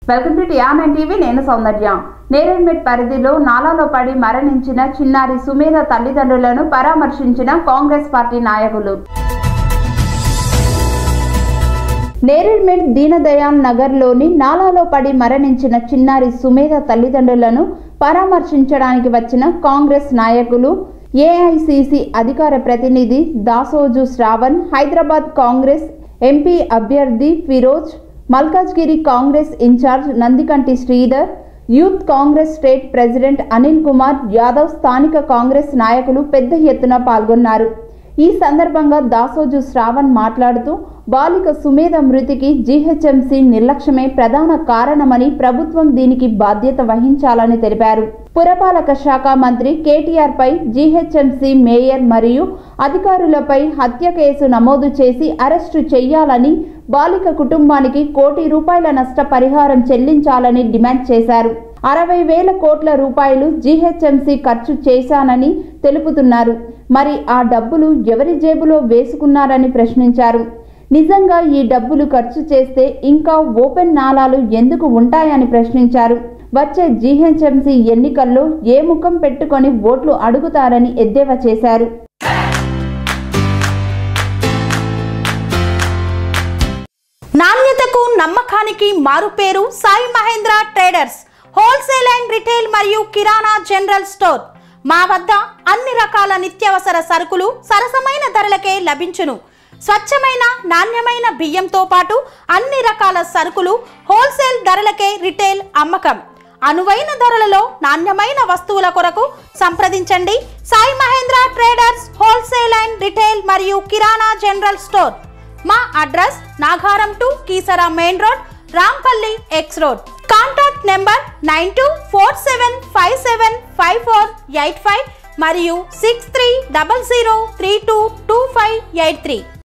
welcome to TRN TV నేను సౌందర్య నేరేడ్మెట్ పరిధిలో నాలాలో పడి మరణించిన చిన్నారి సుమేధ తల్లిదండ్రులను పరామర్శించిన కాంగ్రెస్ పార్టీ నాయకులు నేరేడ్మెట్ దీనదయాల్ నగర్లోని నాలాలో పడి మరణించిన చిన్నారి సుమేధ తల్లిదండ్రులను పరామర్శించడానికి వచ్చిన కాంగ్రెస్ నాయకులు ఏఐసిసి అధికార ప్రతినిధి దాసోజు శ్రావణ్ హైదరాబాద్ కాంగ్రెస్ ఎంపీ అభ్యర్థి Feroz Malkajgiri Congress in charge Nandikanti Sridhar youth Congress state president Anil Kumar Yadav స్థానిక కాంగ్రెస్ నాయకులు పెద్ద ఎత్తున పాల్గొన్నారు ఈ సందర్భంగా దాసోజు శ్రావణ్ మాట్లాడుతూ బాలిక సుమేధ మృతికి జీహెచ్ఎంసీ నిర్లక్ష్యమే ప్రధాన కారణమని ప్రభుత్వం దీనికి బాధ్యత వహించాలని తెలిపారు పురపాలక శాఖ మంత్రి కేటీఆర్ పై జీహెచ్ఎంసీ మేయర్ మరియు అధికారులపై హత్య కేసు నమోదు చేసి అరెస్టు చేయాలని బాలిక కుటుంబానికి కోటి రూపాయల నష్టపరిహారం చెల్లించాలని డిమాండ్ చేశారు అరవై వేల కోట్ల రూపాయలు జీహెచ్ఎంసీ ఖర్చు చేశానని తెలుపుతున్నారు మరి ఆ డబ్బులు ఎవరి జేబులో వేసుకున్నారని ప్రశ్నించారు నిజంగా ఈ డబ్బులు ఖర్చు చేస్తే ఇంకా ఓపెన్ నాలాలు ఎందుకు ఉంటాయని ప్రశ్నించారు వచ్చే జీహెచ్ఎంసీ ఎన్నికల్లో ఏ ముఖం పెట్టుకొని ఓట్లు అడుగుతారని ఎద్దేవా చేశారు నాణ్యతకు నమ్మకానికి మారుపేరు Sai Mahendra traders wholesale and retail మరియు కిరాణా జనరల్ స్టోర్ మా వద్ద అన్ని రకాల నిత్యావసర సరుకులు సరసమైన ధరలకే లభించును స్వచ్ఛమైన నాణ్యమైన బియ్యంతో పాటు అన్ని రకాల సరుకులు హోల్సేల్ ధరలకే రిటైల్ అమ్మకం అనువైన ధరలలో నాణ్యమైన వస్తువుల కొరకు సంప్రదించండి Sai Mahendra traders wholesale and retail మరియు కిరాణా జనరల్ స్టోర్ మా address Nagaram to Keesara main road Rampally X road contact number nine two four seven five seven five four eight five మరియు six three double zero three two two five eight three